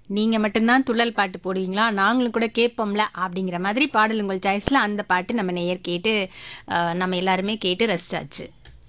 நீங்க மட்டும்தான் துள்ளல் பாட்டு போடுவீங்களா நாங்களும் கூட கேட்போம்ல அப்படிங்கிற மாதிரி பாடல் உங்கள் சாய்ஸ்ல அந்த பாட்டு நம்ம நேயர் கேட்டு அஹ், நம்ம எல்லாருமே கேட்டு ரசிச்சாச்சு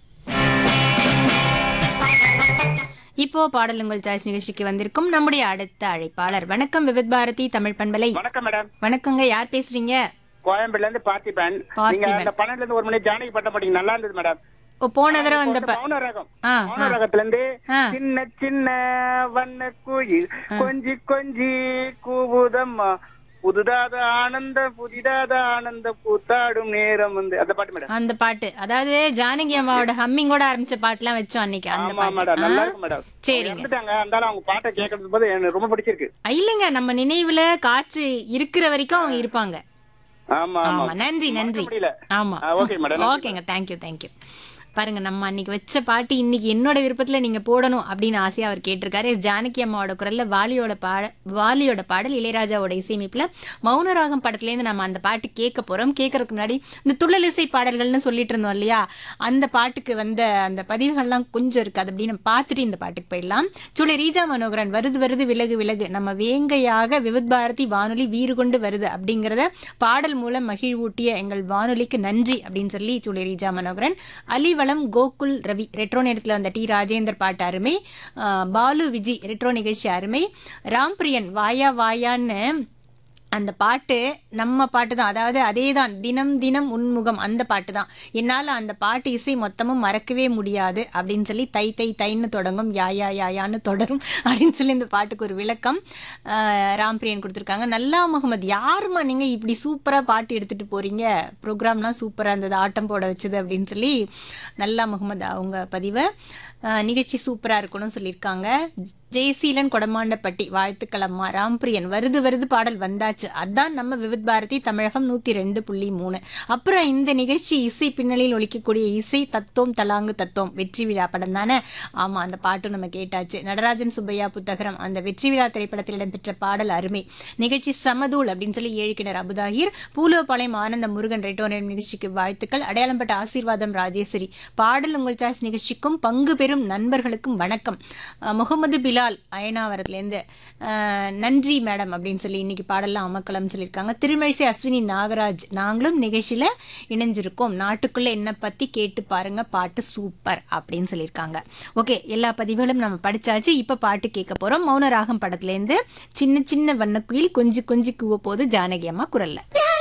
இப்போ பாடல் உங்கள் சாய்ஸ் நிகழ்ச்சிக்கு வந்திருக்கும் நம்முடைய அடுத்த அழைப்பாளர் வணக்கம் விவித் பாரதி தமிழ் பண்பலை வணக்கம் மேடம் வணக்கங்க யார் பேசுறீங்க கோயம்பேடுல இருந்து பார்த்திபன் பார்த்திபன். நீங்க அந்த பன்னெண்டுல இருந்து ஒரு மணி ஜானகி பட்டம் படிங்க நல்லா இருந்தது மேடம் ஓ போன தடவை வந்த ப- மௌன ரகம் ஆ, மௌன ரகத்துல இருந்து ஆ. சின்ன சின்ன வண்ண குயில் கொஞ்சி கொஞ்சி கூவுதம்மா புதுதாத ஆனந்தம் புதிதாத ஆனந்தம் கூத்தாடும் நேரம் வந்து அந்த பாட்டு மேடம் அந்த பாட்டு அதாவது ஜானகி அம்மாவோட ஹம்மிங்கோட ஆரம்பிச்ச பாட்டுலாம் வச்சோம் அன்னைக்கு அந்த ஆமா மேடம் நல்லா பாட்டு இருக்கும் மேடம் சரிங்க. இறந்துட்டாங்க இருந்தாலும் அவங்க பாட்டை கேட்கறது போது எனக்கு ரொம்ப பிடிச்சிருக்கு ஆ, இல்லைங்க நம்ம நினைவுல காற்று இருக்கிற வரைக்கும் அவங்க இருப்பாங்க ஆமா ஆமா ஆமா நன்றி நன்றி மறக்க முடியல ஆமா ஆ, okay madam. நன்றி ஓகேங்க தேங்க்யூ தேங்க்யூ பாருங்க நம்ம அன்னைக்கு வச்ச பாட்டு இன்னைக்கு என்னோட விருப்பத்துல நீங்க போடணும் அப்படின்னு ஆசையா அவர் கேட்டிருக்காரு எஸ் ஜானகி அம்மாவோட குரல்ல வாலியோட பாட வாலியோட பாடல் இளையராஜாவோட இசையமைப்புல மௌனராகம் படத்துல இருந்து நம்ம அந்த பாட்டு கேட்க போறோம் கேட்கறதுக்கு முன்னாடி இந்த துள்ளல் இசை பாடல்கள்னு சொல்லிட்டு இருந்தோம் இல்லையா அந்த பாட்டுக்கு வந்த அந்த பதிவுகள்லாம் கொஞ்சம் இருக்கு அது அப்படின்னு பார்த்துட்டு இந்த பாட்டுக்கு போயிடலாம் சுளை ரீஜா மனோகரன் வருது வருது விலகு விலகு நம்ம வேங்கையாக விவித் பாரதி வானொலி வீறு கொண்டு வருது அப்படிங்கிறத பாடல் மூலம் மகிழ்வூட்டிய எங்கள் வானொலிக்கு நன்றி அப்படின்னு சொல்லி சுளை ரீஜா மனோகரன் அலிவளம் கோகுல் ரவி ரெட்ரோ நேரத்தில் வந்த டி ராஜேந்தர் பாட்டு அருமை ஆஹ் பாலு விஜி ரெட்ரோ நிகழ்ச்சி அருமை ராம்பிரியன் வாயா வாயான்னு அந்த பாட்டு நம்ம பாட்டு தான் அதாவது அதே தான் தினம் தினம் உன்முகம் அந்த பாட்டு தான் என்னால் அந்த பாட்டு இசை மொத்தமும் மறக்கவே முடியாது அப்படின்னு சொல்லி தை தை தைன்னு தொடங்கும் யா யா யாயான்னு தொடரும் அப்படின்னு சொல்லி இந்த பாட்டுக்கு ஒரு விளக்கம் ஆஹ் ராம்பிரியன் கொடுத்துருக்காங்க நல்லா முகமது யாரும்மா நீங்கள் இப்படி சூப்பராக பாட்டு எடுத்துகிட்டு போகிறீங்க ப்ரோக்ராம்லாம் சூப்பராக இருந்தது ஆட்டம் போட வச்சது அப்படின்னு சொல்லி நல்லா முகமது அவங்க பதிவை ஆஹ் நிகழ்ச்சி சூப்பராக இருக்கணும்னு சொல்லியிருக்காங்க ஜெயசீலன் கொடமாண்டப்பட்டி வாழ்த்துக்கள் அம்மா ராம்பிரியன் வருது வருது பாடல் வந்தாச்சு அதான் நம்ம விவித் பாரதி தமிழகம் நூற்றி ரெண்டு புள்ளி மூணு அப்புறம் இந்த நிகழ்ச்சி இசை பின்னணியில் ஒலிக்கக்கூடிய இசை தத்தோம் தலாங்கு தத்தோம் வெற்றி விழா படம் தானே ஆமாம் அந்த பாட்டும் நம்ம கேட்டாச்சு நடராஜன் சுப்பையா புத்தகரம் அந்த வெற்றி விழா திரைப்படத்தில் இடம்பெற்ற பாடல் அருமை நிகழ்ச்சி சமதூள் அப்படின்னு சொல்லி ஏழு கிணறு அபுதாகிர் பூலோபாளையம் ஆனந்த முருகன் ரெட்டோனியம் நிகழ்ச்சிக்கு வாழ்த்துக்கள் அடையாளம்பட்ட ஆசீர்வாதம் ராஜேஸ்வரி பாடல் உங்கள் சாய்ஸ் நிகழ்ச்சிக்கும் பங்கு பெறும் நண்பர்களுக்கும் வணக்கம் அஹ் முகமது பிலால் அயனாவரத்துலேருந்து அஹ் நன்றி மேடம் அப்படின்னு சொல்லி இன்னைக்கு பாடலாம் அமக்கலம் சொல்லியிருக்காங்க திருமழிசை அஸ்வினி நாகராஜ் நாங்களும் நிகழ்ச்சியில் இணைஞ்சிருக்கோம் நாட்டுக்குள்ளே என்ன பற்றி கேட்டு பாருங்க பாட்டு சூப்பர் அப்படின்னு சொல்லியிருக்காங்க ஓகே எல்லா பதிவுகளும் நம்ம படிச்சாச்சு இப்போ பாட்டு கேட்க போகிறோம் மௌன ராகம் படத்துலேருந்து சின்ன சின்ன வண்ணக்குயில் கொஞ்சி கொஞ்சி கூவ போது ஜானகி அம்மா குரல்ல